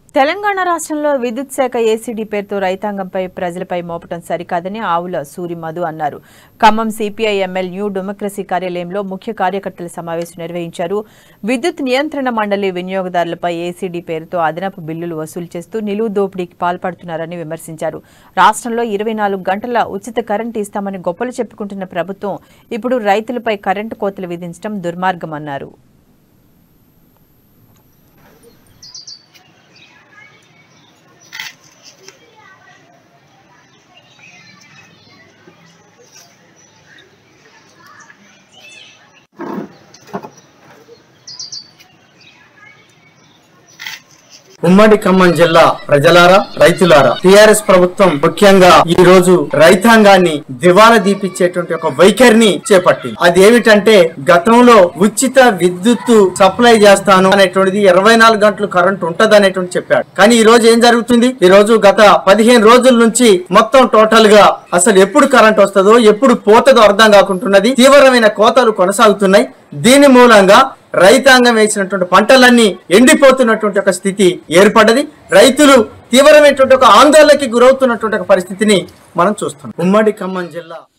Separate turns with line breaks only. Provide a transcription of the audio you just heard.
తెలంగాణ రాష్ట్రంలో విద్యుత్ శాఖ ఏసీడీ పేరుతో రైతాంగంపై ప్రజలపై మోపటం సరికాదని ఆవుల సూరి మధు అన్నారు Khammam CPI ML new democracy కార్యాలయంలో ముఖ్య కార్యకర్తల సమావేశం నిర్వహించారు విద్యుత్ నియంత్రణ మండలి వినియోగదారులపై ఏసీడీ పేరుతో అదనపు బిల్లులు వసూలు చేస్తూ నిలువు దోపిడీకి పాల్పడుతున్నారని విమర్శించారు రాష్ట్రంలో ఇరవై నాలుగు గంటల ఉచిత కరెంటు ఇస్తామని గొప్పలు చెప్పుకుంటున్న ప్రభుత్వం ఇప్పుడు రైతులపై కరెంటు కోతలు విధించడం దుర్మార్గమన్నారు
ఉమ్మడి ఖమ్మం జిల్లా ప్రజలారా రైతులారా టిఆర్ఎస్ ప్రభుత్వం ముఖ్యంగా ఈ రోజు రైతాంగాన్ని దివాలా దీపిచ్చేటువంటి ఒక వైఖరిని చేపట్టింది అది ఏమిటంటే గతంలో ఉచిత విద్యుత్ సప్లై చేస్తాను అనేటువంటిది ఇరవై నాలుగు గంటలు కరెంట్ ఉంటది అనేటువంటి చెప్పాడు కానీ ఈ రోజు ఏం జరుగుతుంది ఈ రోజు గత పదిహేను రోజుల నుంచి మొత్తం టోటల్ గా అసలు ఎప్పుడు కరెంట్ వస్తుందో ఎప్పుడు పోతుందో అర్థం కాకుంటున్నది తీవ్రమైన కోతలు కొనసాగుతున్నాయి దీని మూలంగా రైతాంగం వేసినటువంటి పంటలన్నీ ఎండిపోతున్నటువంటి ఒక స్థితి ఏర్పడ్డది రైతులు తీవ్రమైనటువంటి ఒక ఆందోళనకి గురవుతున్నటువంటి ఒక పరిస్థితిని మనం చూస్తున్నాం ఉమ్మడి ఖమ్మం జిల్లా